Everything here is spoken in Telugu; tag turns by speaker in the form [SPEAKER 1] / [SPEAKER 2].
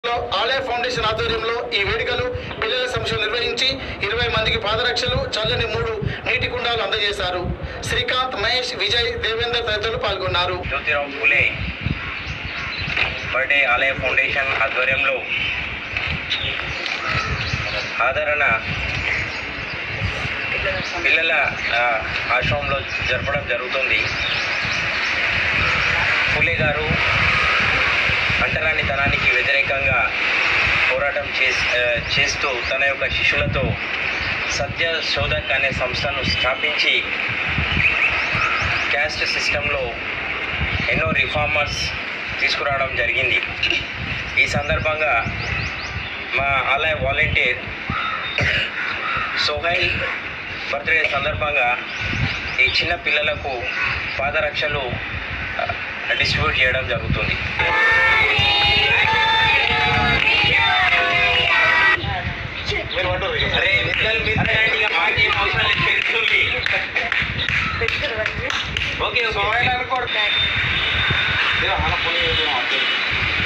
[SPEAKER 1] లో ఆలయ ఫౌండేషన్ ఆధ్వర్యంలో ఈ వేడుకలు పిల్లల సంస్థలు నిర్వహించి ఇరవై మందికి పాదరక్షలు చల్లని మూడు నీటి కుండాలు అందజేశారు శ్రీకాంత్ మహేష్ విజయ్ దేవేందర్ తదితరులు పాల్గొన్నారు
[SPEAKER 2] జ్యోతిరావు ఫులే బర్త్డే ఆలయ ఫౌండేషన్ ఆధ్వర్యంలో ఆదరణ పిల్లల ఆ, ఆశ్రమంలో జరపడం జరుగుతుంది ఫులే గారు అంటరానితనానికి వ్యతిరేకంగా పోరాటం చేస్ ఆ, చేస్తూ తన యొక్క శిష్యులతో సత్య శోధక్ అనే సంస్థను స్థాపించి క్యాస్ట్ సిస్టంలో ఎన్నో రిఫార్మర్స్ తీసుకురావడం జరిగింది ఈ సందర్భంగా మా ఆలయ వాలంటీర్ సోహైల్ బర్త్డే సందర్భంగా ఈ చిన్న పిల్లలకు పాదరక్షలు డిస్ట్రిబ్యూట్ చేయడం జరుగుతుంది అరే పిల్లలు మీరు తినండి, ఇక మాకేం అవసరం లేదు, పెట్టుకోండి. Okay okay